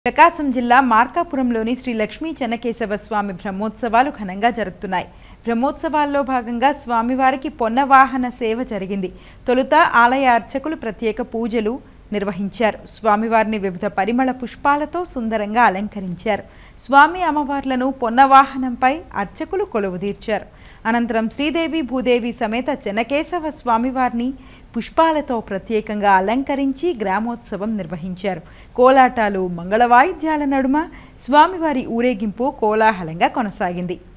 ప్రకాశం జిల్లా మార్కాపురంలోని శ్రీ లక్ష్మీ చెన్నకేశవ స్వామి బ్రహ్మోత్సవాలు ఘనంగా జరుగుతున్నాయి బ్రహ్మోత్సవాల్లో భాగంగా స్వామివారికి పొన్నవాహన సేవ జరిగింది తొలుత ఆలయ అర్చకులు ప్రత్యేక పూజలు నిర్వహించారు స్వామివారిని వివిధ పరిమళ పుష్పాలతో సుందరంగా అలంకరించారు స్వామి అమ్మవార్లను పొన్నవాహనంపై అర్చకులు కొలువుదీర్చారు అనంతరం శ్రీదేవి భూదేవి సమేత చెన్నకేశవ స్వామివారిని పుష్పాలతో ప్రత్యేకంగా అలంకరించి గ్రామోత్సవం నిర్వహించారు కోలాటాలు మంగళ వాయిద్యాల నడుమ స్వామివారి ఊరేగింపు కోలాహలంగా కొనసాగింది